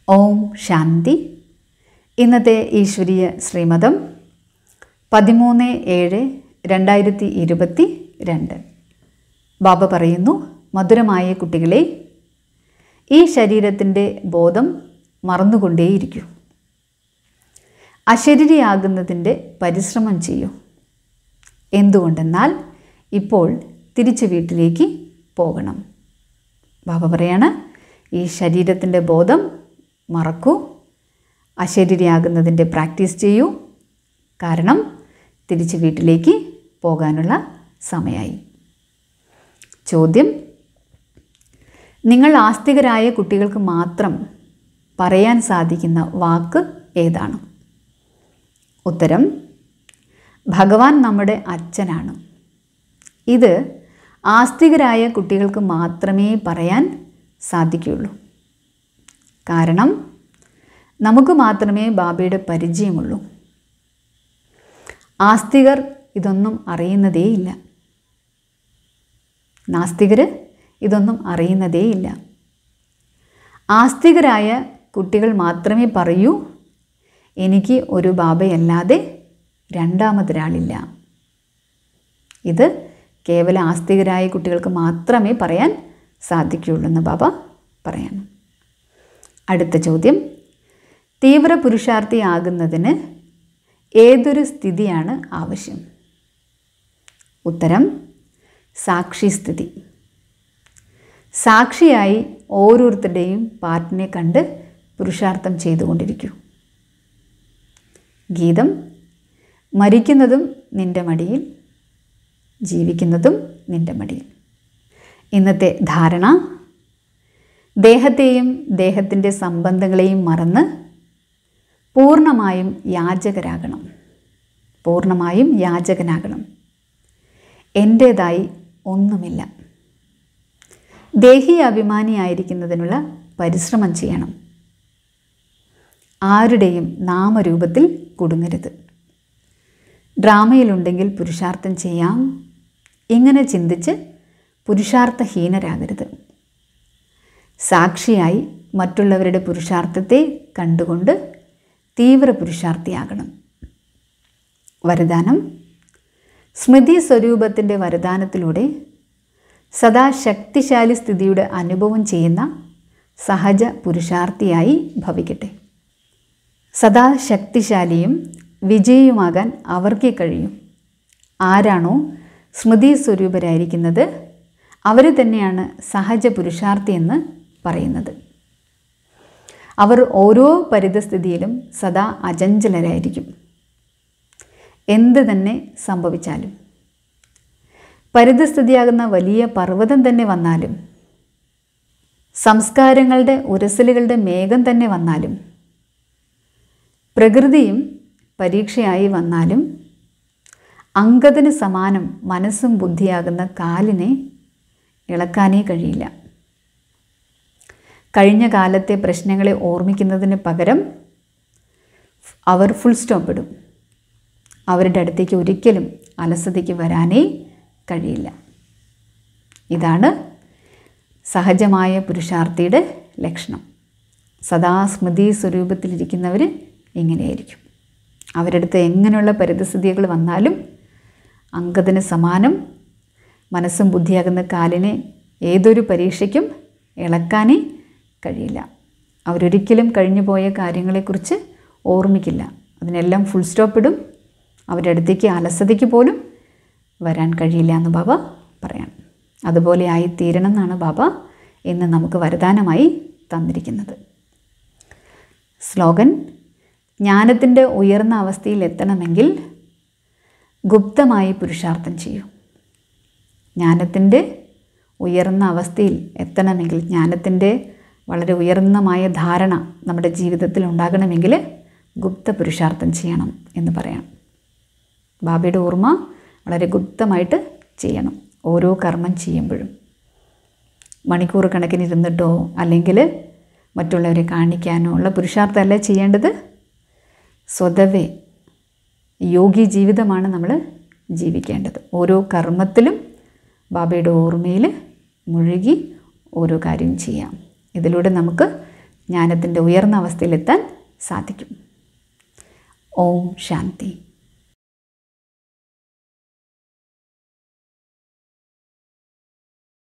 ഓം ശാന്തി ഇന്നത്തെ ഈശ്വരീയ ശ്രീമതം പതിമൂന്ന് ഏഴ് രണ്ടായിരത്തി ഇരുപത്തി രണ്ട് ബാബ പറയുന്നു മധുരമായ കുട്ടികളെ ഈ ശരീരത്തിൻ്റെ ബോധം മറന്നുകൊണ്ടേയിരിക്കൂ അശരീരിയാകുന്നതിൻ്റെ പരിശ്രമം ചെയ്യൂ എന്തുകൊണ്ടെന്നാൽ ഇപ്പോൾ തിരിച്ച് വീട്ടിലേക്ക് പോകണം ബാബ പറയാണ് ഈ ശരീരത്തിൻ്റെ ബോധം മറക്കൂ അശരീരിയാകുന്നതിൻ്റെ പ്രാക്ടീസ് ചെയ്യൂ കാരണം തിരിച്ച് വീട്ടിലേക്ക് പോകാനുള്ള സമയമായി ചോദ്യം നിങ്ങൾ ആസ്തികരായ കുട്ടികൾക്ക് മാത്രം പറയാൻ സാധിക്കുന്ന വാക്ക് ഏതാണ് ഉത്തരം ഭഗവാൻ നമ്മുടെ അച്ഛനാണ് ഇത് ആസ്തികരായ കുട്ടികൾക്ക് മാത്രമേ പറയാൻ സാധിക്കുകയുള്ളൂ കാരണം നമുക്ക് മാത്രമേ ബാബയുടെ പരിചയമുള്ളൂ ആസ്തികർ ഇതൊന്നും അറിയുന്നതേയില്ല നാസ്തികർ ഇതൊന്നും അറിയുന്നതേയില്ല ആസ്തികരായ കുട്ടികൾ മാത്രമേ പറയൂ എനിക്ക് ഒരു ബാബയല്ലാതെ രണ്ടാമതൊരാളില്ല ഇത് കേവല ആസ്തികരായ കുട്ടികൾക്ക് മാത്രമേ പറയാൻ സാധിക്കുകയുള്ളൂ എന്ന് ബാബ പറയാണ് അടുത്ത ചോദ്യം തീവ്ര പുരുഷാർത്ഥിയാകുന്നതിന് ഏതൊരു സ്ഥിതിയാണ് ആവശ്യം ഉത്തരം സാക്ഷിസ്ഥിതി സാക്ഷിയായി ഓരോരുത്തരുടെയും പാർട്ടിനെ കണ്ട് പുരുഷാർത്ഥം ചെയ്തുകൊണ്ടിരിക്കൂ ഗീതം മരിക്കുന്നതും നിൻ്റെ മടിയിൽ ജീവിക്കുന്നതും നിൻ്റെ മടിയിൽ ഇന്നത്തെ ധാരണ ദേഹത്തെയും ദേഹത്തിൻ്റെ സംബന്ധങ്ങളെയും മറന്ന് പൂർണ്ണമായും യാചകരാകണം പൂർണ്ണമായും യാചകനാകണം എൻ്റേതായി ഒന്നുമില്ല ദേഹി അഭിമാനിയായിരിക്കുന്നതിനുള്ള പരിശ്രമം ചെയ്യണം ആരുടെയും നാമരൂപത്തിൽ കുടുങ്ങരുത് ഡ്രാമയിലുണ്ടെങ്കിൽ പുരുഷാർത്ഥം ചെയ്യാം ഇങ്ങനെ ചിന്തിച്ച് പുരുഷാർത്ഥഹീനരാകരുത് സാക്ഷിയായി മറ്റുള്ളവരുടെ പുരുഷാർത്ഥത്തെ കണ്ടുകൊണ്ട് തീവ്ര പുരുഷാർത്ഥിയാകണം വരദാനം സ്മൃതി സ്വരൂപത്തിൻ്റെ വരദാനത്തിലൂടെ സദാ ശക്തിശാലി സ്ഥിതിയുടെ അനുഭവം ചെയ്യുന്ന സഹജ പുരുഷാർത്ഥിയായി ഭവിക്കട്ടെ സദാ ശക്തിശാലിയും വിജയിയുമാകാൻ അവർക്കേ കഴിയും ആരാണോ സ്മൃതി സ്വരൂപരായിരിക്കുന്നത് അവർ തന്നെയാണ് സഹജ പുരുഷാർത്ഥി എന്ന് പറയുന്നത് അവർ ഓരോ പരിതസ്ഥിതിയിലും സദാ അചഞ്ചലരായിരിക്കും എന്ത് തന്നെ സംഭവിച്ചാലും പരിതസ്ഥിതിയാകുന്ന വലിയ പർവ്വതം തന്നെ വന്നാലും സംസ്കാരങ്ങളുടെ ഉരസലുകളുടെ മേഘം തന്നെ വന്നാലും പ്രകൃതിയും പരീക്ഷയായി വന്നാലും അങ്കത്തിന് സമാനം മനസ്സും ബുദ്ധിയാകുന്ന കാലിനെ ഇളക്കാനേ കഴിയില്ല കഴിഞ്ഞ കാലത്തെ പ്രശ്നങ്ങളെ ഓർമ്മിക്കുന്നതിന് പകരം അവർ ഫുൾ സ്റ്റോപ്പ് ഇടും അവരുടെ അടുത്തേക്ക് ഒരിക്കലും അലസതയ്ക്ക് വരാനേ കഴിയില്ല ഇതാണ് സഹജമായ പുരുഷാർത്ഥിയുടെ ലക്ഷണം സദാ സ്മൃതി സ്വരൂപത്തിലിരിക്കുന്നവർ ഇങ്ങനെയായിരിക്കും അവരുടെ അടുത്ത് എങ്ങനെയുള്ള പരിതസ്ഥിതികൾ വന്നാലും അങ്കത്തിന് സമാനം മനസ്സും ബുദ്ധിയാകുന്ന കാലിനെ ഏതൊരു പരീക്ഷയ്ക്കും ഇളക്കാനേ കഴിയില്ല അവരൊരിക്കലും കഴിഞ്ഞു പോയ കാര്യങ്ങളെക്കുറിച്ച് ഓർമ്മിക്കില്ല അതിനെല്ലാം ഫുൾ സ്റ്റോപ്പ് ഇടും അവരുടെ അടുത്തേക്ക് അലസതയ്ക്ക് പോലും വരാൻ കഴിയില്ല എന്ന് ബാബ പറയാം അതുപോലെ ആയി തീരണം എന്നാണ് ബാബ ഇന്ന് നമുക്ക് വരദാനമായി തന്നിരിക്കുന്നത് സ്ലോഗൻ ജ്ഞാനത്തിൻ്റെ ഉയർന്ന അവസ്ഥയിൽ എത്തണമെങ്കിൽ ഗുപ്തമായി പുരുഷാർത്ഥം ചെയ്യൂ ജ്ഞാനത്തിൻ്റെ ഉയർന്ന അവസ്ഥയിൽ എത്തണമെങ്കിൽ ജ്ഞാനത്തിൻ്റെ വളരെ ഉയർന്നമായ ധാരണ നമ്മുടെ ജീവിതത്തിൽ ഉണ്ടാകണമെങ്കിൽ ഗുപ്ത പുരുഷാർത്ഥം ചെയ്യണം എന്ന് പറയാം ബാബയുടെ ഓർമ്മ വളരെ ഗുപ്തമായിട്ട് ചെയ്യണം ഓരോ കർമ്മം ചെയ്യുമ്പോഴും മണിക്കൂർ കണക്കിന് ഇരുന്നിട്ടോ അല്ലെങ്കിൽ മറ്റുള്ളവരെ കാണിക്കാനോ ഉള്ള പുരുഷാർത്ഥമല്ല ചെയ്യേണ്ടത് സ്വതവേ യോഗി ജീവിതമാണ് നമ്മൾ ജീവിക്കേണ്ടത് ഓരോ കർമ്മത്തിലും ബാബയുടെ ഓർമ്മയിൽ മുഴുകി ഓരോ കാര്യം ചെയ്യാം ഇതിലൂടെ നമുക്ക് ജ്ഞാനത്തിൻ്റെ ഉയർന്ന അവസ്ഥയിലെത്താൻ സാധിക്കും ഓം ശാന്തി